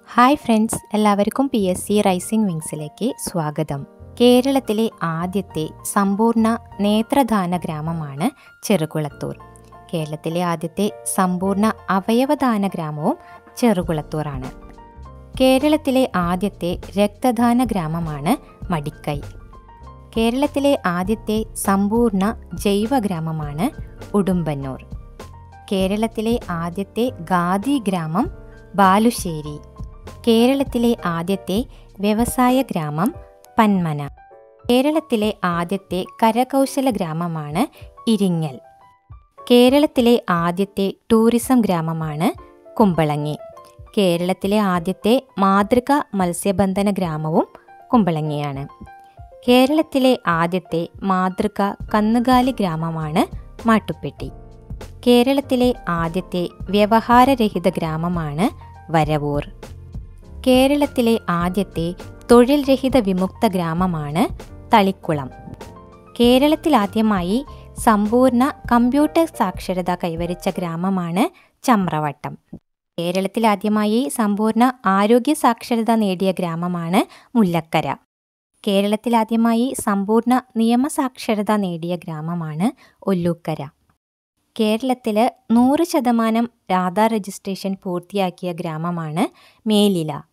hi friends എല്ലാവർക്കും P S C rising വിങ്സിലേക്ക് സ്വാഗതം കേരളത്തിലെ ആദ്യത്തെ സമ്പൂർണ്ണ നേത്രദാന ഗ്രാമമാണ് ചെറുകുളത്തൂർ കേരളത്തിലെ ആദ്യത്തെ സമ്പൂർണ്ണ അവയവദാന ഗ്രാമവും ചെറുകുളത്തൂറാണ് കേരളത്തിലെ ആദ്യത്തെ രക്തദാന ഗ്രാമമാണ് മടിക്കൈ കേരളത്തിലെ ആദ്യത്തെ സമ്പൂർണ്ണ ജൈവ ഗ്രാമമാണ് ഉടുമ്പന്നൂർ കേരളത്തിലെ ആദ്യത്തെ ഖാദി ഗ്രാമം ബാലുശ്ശേരി കേരളത്തിലെ ആദ്യത്തെ വ്യവസായ ഗ്രാമം പന്മന കേരളത്തിലെ ആദ്യത്തെ കരകൗശല ഗ്രാമമാണ് ഇരിങ്ങൽ കേരളത്തിലെ ആദ്യത്തെ ടൂറിസം ഗ്രാമമാണ് കുമ്പളങ്ങി കേരളത്തിലെ ആദ്യത്തെ മാതൃക മത്സ്യബന്ധന ഗ്രാമവും കുമ്പളങ്ങിയാണ് കേരളത്തിലെ ആദ്യത്തെ മാതൃക കന്നുകാലി ഗ്രാമമാണ് മാട്ടുപ്പെട്ടി കേരളത്തിലെ ആദ്യത്തെ വ്യവഹാരരഹിത ഗ്രാമമാണ് വരവൂർ കേരളത്തിലെ ആദ്യത്തെ തൊഴിൽ രഹിത വിമുക്ത ഗ്രാമമാണ് തളിക്കുളം കേരളത്തിൽ ആദ്യമായി സമ്പൂർണ്ണ കമ്പ്യൂട്ടർ സാക്ഷരത കൈവരിച്ച ഗ്രാമമാണ് ചമ്രവട്ടം കേരളത്തിൽ ആദ്യമായി സമ്പൂർണ്ണ ആരോഗ്യ സാക്ഷരത നേടിയ ഗ്രാമമാണ് മുല്ലക്കര കേരളത്തിൽ ആദ്യമായി സമ്പൂർണ്ണ നിയമസാക്ഷരത നേടിയ ഗ്രാമമാണ് ഒല്ലൂക്കര കേരളത്തിൽ നൂറ് ശതമാനം ആധാർ രജിസ്ട്രേഷൻ പൂർത്തിയാക്കിയ ഗ്രാമമാണ് മേലില